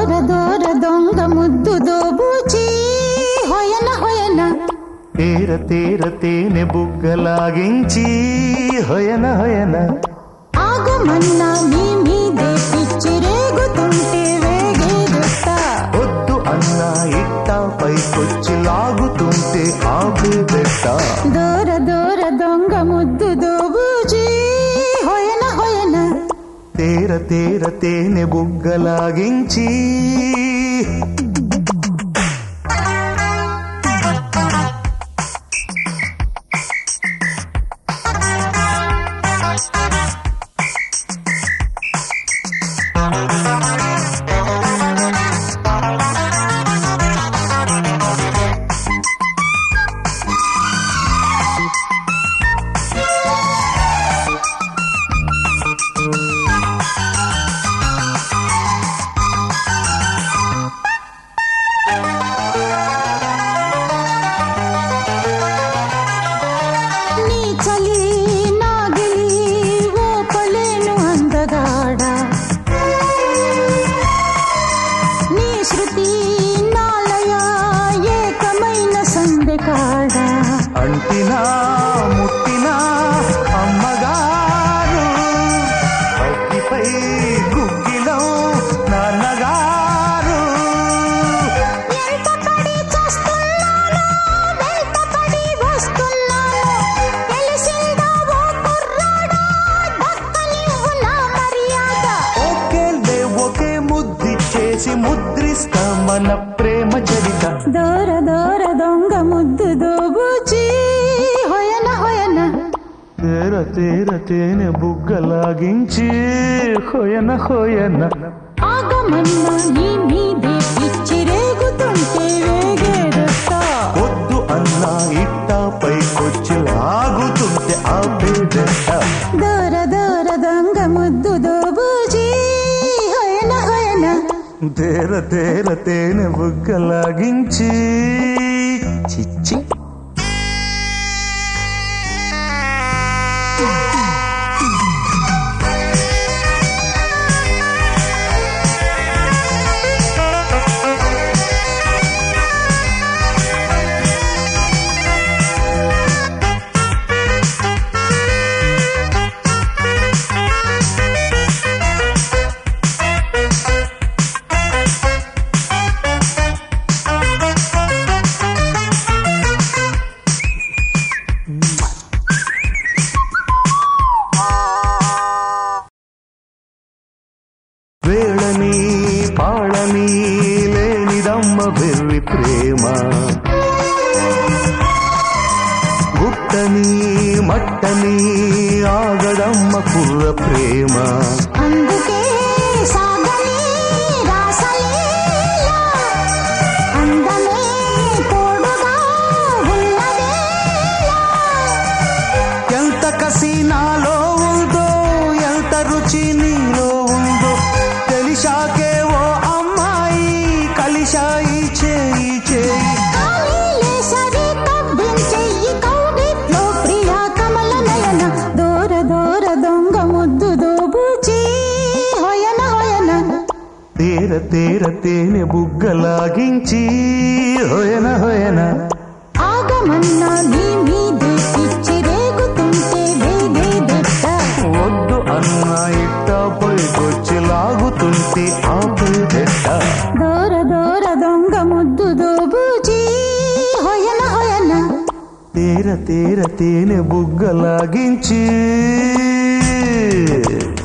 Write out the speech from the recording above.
దూర దూర దొంగ ముద్దు దోబూచి హొయన హొయన తేర తేర తేనె బుగ్గలాగించి హొయన హొయన ఆగమన్నా నీ మీదే పిచ్చి రేగుతుంటే వేగేదొస్తా వద్దు అన్నా ఇట్ట పైకొచ్చి లాగుతుంటే ఆపే బెట్ట దూర దూర దొంగ ముద్దు దోబూచి హొయన హొయన తేర తేర తేనె బుగ్గలాగించి నీ చలి నాగిలి ఓపలేను అందగాడ నీ శృతి నాలయ ఏకమైన సందెకాడ అంటినా ముట్టినా అమ్మగారు అగ్గిపై గుగ్గిలం నాన్నగారు ఎంత పడి చస్తున్నానో వెంట పడి వస్తున్నానో తెలిసిందా ఓ కుర్రాడా దక్కనివ్వు నా మర్యాద ఒకేలే ఒకే ముద్దిచ్చేసి ముద్రిస్తా మన ప్రేమ చరిత దూర దూర దొంగ ముద్దు దోబూచి హొయన హొయన తేర తేర తేనె బుగ్గలాగించి హోయన హోయన ఆగమన్నా నీ మీదే పిచ్చి రేగుతుంటే వేగేదొస్తా వద్దు అన్నా ఇట్ట పైకొచ్చి లాగుతుంటే ఆపేదెట్ట దూర దూర దొంగ ముద్దు దోబూచి హొయన హొయన తేర తేర తేనె బుగ్గలాగించి చిచ్చి వేళని పాళని లేనిదమ్మ వెర్రి ప్రేమ గుట్టని మట్టని ఆగడమ్మ కుర్ర ప్రేమ అందుకే సాగని రాసలీలా అందమే తోడుగా ఉన్నదేలా ఎంత కసి నాలో ఉందో ఎంత రుచి నీలో ఉందో తెలిసాకే ఓ అమ్మాయి కలిశాయి చేయి చేయి కాలీలే సరి కవ్వించెయ్యి కౌగిట్లో ప్రియా కమల నయన దూర దూర దొంగ ముద్దు దోబూచి హొయన హొయన తేర తేర తేనె బుగ్గలాగించి హొయన హొయన ఆగమన్నా నీ మీదే పిచ్చి రేగుతుంటే వేగేదెట్ట వద్దు అన్న ఇట్ట పైకొచ్చి లాగుతుంటే ఆపేదెట్ట దూర దూర దొంగ ముద్దు దోబూచి హొయన హొయన తేర తేర తేనె బుగ్గలాగించి